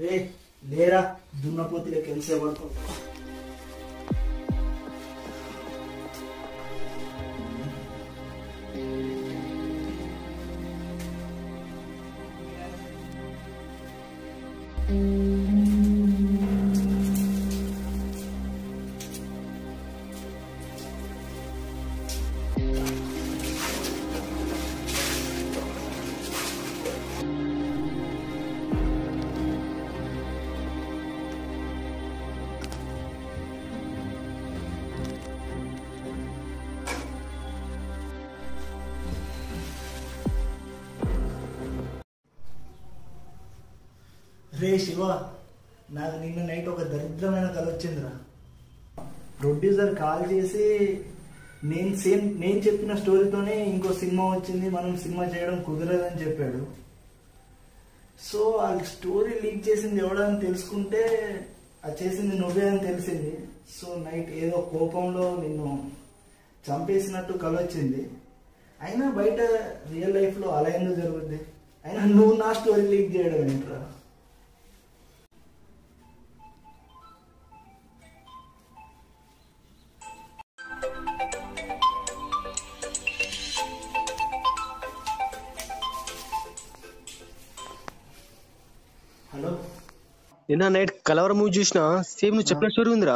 రే లేరా దున్నపోతులకి ఎంతసేపు పడుకుంటా రే శివ నాకు నిన్న నైట్ ఒక దరిద్రమైన కల వచ్చిందిరా ప్రొడ్యూసర్ కాల్ చేసి నేను సేమ్ నేను చెప్పిన స్టోరీతోనే ఇంకో సినిమా వచ్చింది మనం సినిమా చేయడం కుదరదని చెప్పాడు సో ఆ స్టోరీ లీక్ చేసింది ఎవడని తెలుసుకుంటే అది చేసింది నువ్వే అని తెలిసింది సో నైట్ ఏదో కోపంలో నిన్ను చంపేసినట్టు కల వచ్చింది అయినా బయట రియల్ లైఫ్లో అలా ఎందుకు జరుగుద్ది అయినా నువ్వు నా స్టోరీ లీక్ చేయడం ఏంట్రా హలో నిన్న నైట్ కలవరం మూవీ చూసిన సేమ్ నువ్వు చెప్పిన స్టోరీ ఉందిరా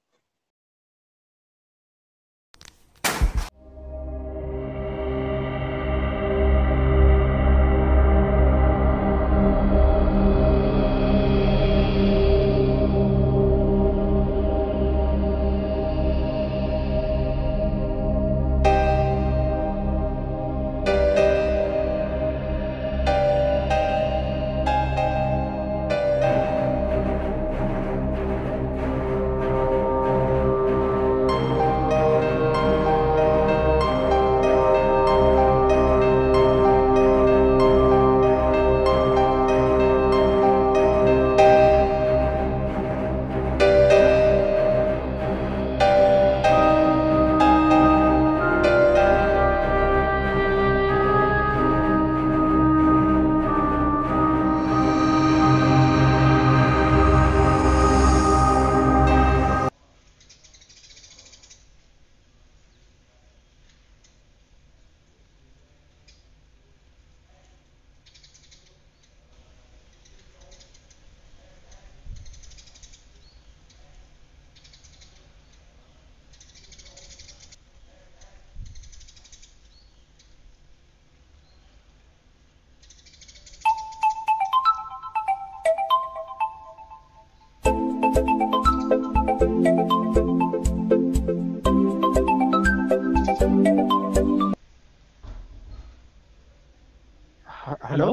హలో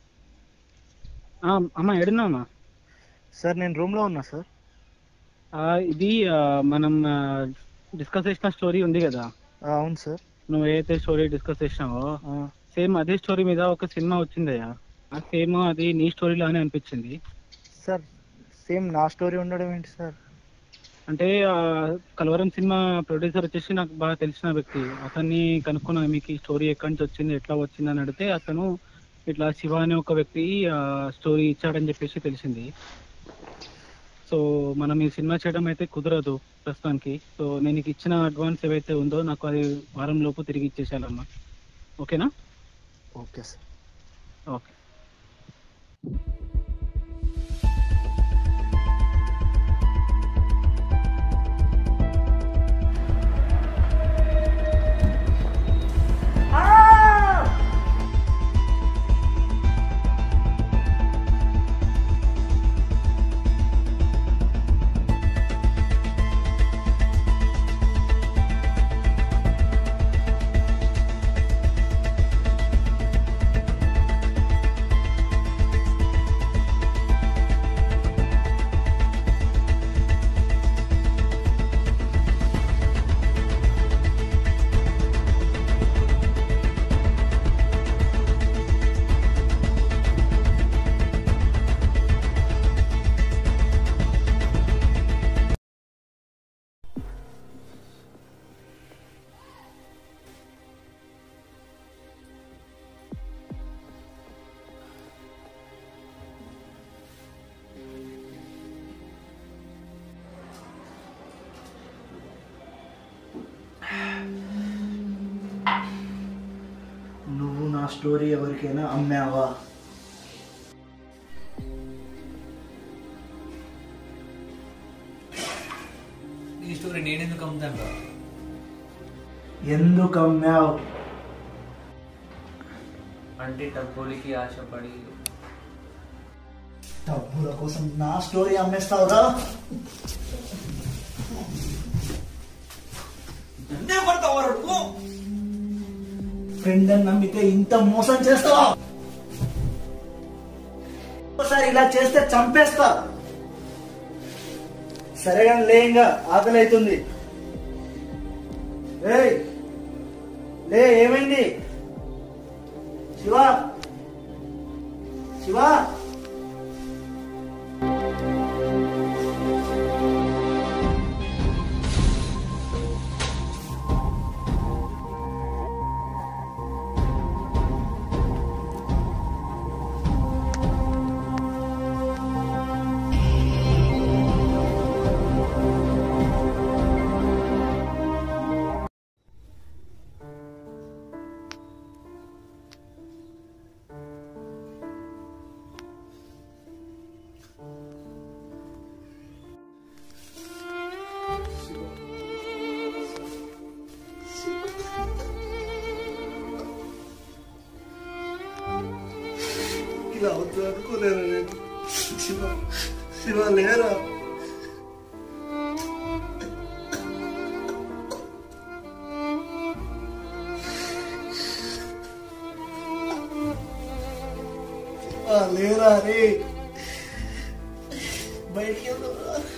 ఆ, అమ్మా ఎడున్నామా సార్ నేను రూమ్లో ఉన్నా సార్ ఇది ఆ, మనం డిస్కస్ చేసిన స్టోరీ ఉంది కదా అవును సార్ నువ్వు ఏదైతే స్టోరీ డిస్కస్ చేసినావో సేమ్ అదే స్టోరీ మీద ఒక సినిమా వచ్చిందయ్యా ఆ సేమ్ అది నీ స్టోరీలానే అనిపించింది సార్ సేమ్ నా స్టోరీ ఉండడం ఏంటి సార్ అంటే ఆ, కలవరం సినిమా ప్రొడ్యూసర్ వచ్చేసి నాకు బాగా తెలిసిన వ్యక్తి అతన్ని కనుక్కున్నాను మీకు ఈ స్టోరీ ఎక్కడి నుంచి వచ్చింది ఎట్లా వచ్చింది అని అడిగితే అతను ఇట్లా శివ అనే ఒక వ్యక్తి స్టోరీ ఇచ్చాడని చెప్పేసి తెలిసింది సో మనం ఈ సినిమా చేయడం అయితే కుదరదు ప్రస్తుతానికి సో నేను నీకు ఇచ్చిన అడ్వాన్స్ ఏవైతే ఉందో నాకు అది వారం లోపు తిరిగి ఇచ్చేసేయాలమ్మా ఓకేనా ఓకే సార్ ఓకే ఆ నువ్వు నా స్టోరీ ఎవరికైనా అమ్మావా నీ స్టోరీ నేనెందుకు అమ్ముతాను రా ఎందుకు అమ్మావు అంటే డబ్బులకి ఆశపడి డబ్బుల కోసం నా స్టోరీ అమ్మేస్తావురా నన్నే కొడతావు రా నువ్వు? ఫ్రెండ్ అని నమ్మితే ఇంత మోసం చేస్తావా ఒకసారి ఇలా చేస్తే చంపేస్తా సరే కానీ లే ఇంకా ఆకలి అవుతుంది ఏయ్, లే ఏమైంది శివ శివ ఇలా అవుతుంది అనుకోలేరు నేను శివ శివ లేరా శివ లేరా రే బయటికి వెళ్దాం